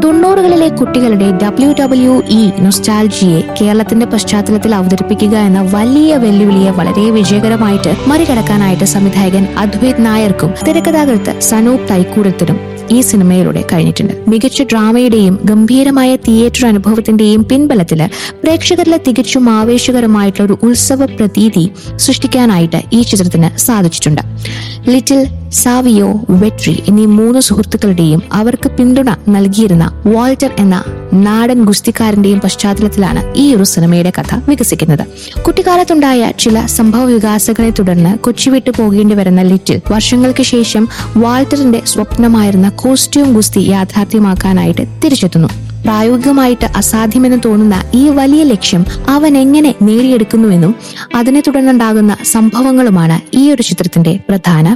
തൊണ്ണൂറുകളിലെ കുട്ടികളുടെ W W E നൊസ്റ്റാൾജിയെ കേരളത്തിന്റെ പശ്ചാത്തലത്തിൽ അവതരിപ്പിക്കുക എന്ന വലിയ വെല്ലുവിളിയെ വളരെ വിജയകരമായിട്ട് മറികടക്കാനായിട്ട് സംവിധായകൻ അദ്വൈത് നായർക്കും തിരക്കഥാകൃത്ത് സനൂപ് തൈക്കൂടത്തിനും ഈ സിനിമയിലൂടെ കഴിഞ്ഞിട്ടുണ്ട് മികച്ച ഡ്രാമയുടെയും ഗംഭീരമായ തിയേറ്റർ അനുഭവത്തിന്റെയും പിൻബലത്തില് പ്രേക്ഷകരിലെ തികച്ചും ആവേശകരമായിട്ടുള്ള ഒരു ഉത്സവ പ്രതീതി സൃഷ്ടിക്കാനായിട്ട് ഈ ചിത്രത്തിന് സാധിച്ചിട്ടുണ്ട് ലിറ്റിൽ സാവിയോ വെട്രി എന്നീ മൂന്ന് സുഹൃത്തുക്കളുടെയും അവർക്ക് പിന്തുണ നൽകിയിരുന്ന വാൾട്ടർ എന്ന നാടൻ ഗുസ്തിക്കാരന്റെയും പശ്ചാത്തലത്തിലാണ് ഈ ഒരു സിനിമയുടെ കഥ വികസിക്കുന്നത് കുട്ടിക്കാലത്തുണ്ടായ ചില സംഭവ വികാസങ്ങളെ തുടർന്ന് കൊച്ചി വിട്ടു പോകേണ്ടി വരുന്ന ലിറ്റിൽ വർഷങ്ങൾക്ക് ശേഷം വാൾട്ടറിന്റെ സ്വപ്നമായിരുന്ന കോസ്റ്റ്യൂം ഗുസ്തി യാഥാർത്ഥ്യമാക്കാനായിട്ട് തിരിച്ചെത്തുന്നു പ്രായോഗികമായിട്ട് അസാധ്യമെന്ന് തോന്നുന്ന ഈ വലിയ ലക്ഷ്യം അവൻ എങ്ങനെ നേടിയെടുക്കുന്നുവെന്നും അതിനെ തുടർന്നുണ്ടാകുന്ന സംഭവങ്ങളുമാണ് ഈ ഒരു ചിത്രത്തിന്റെ പ്രധാന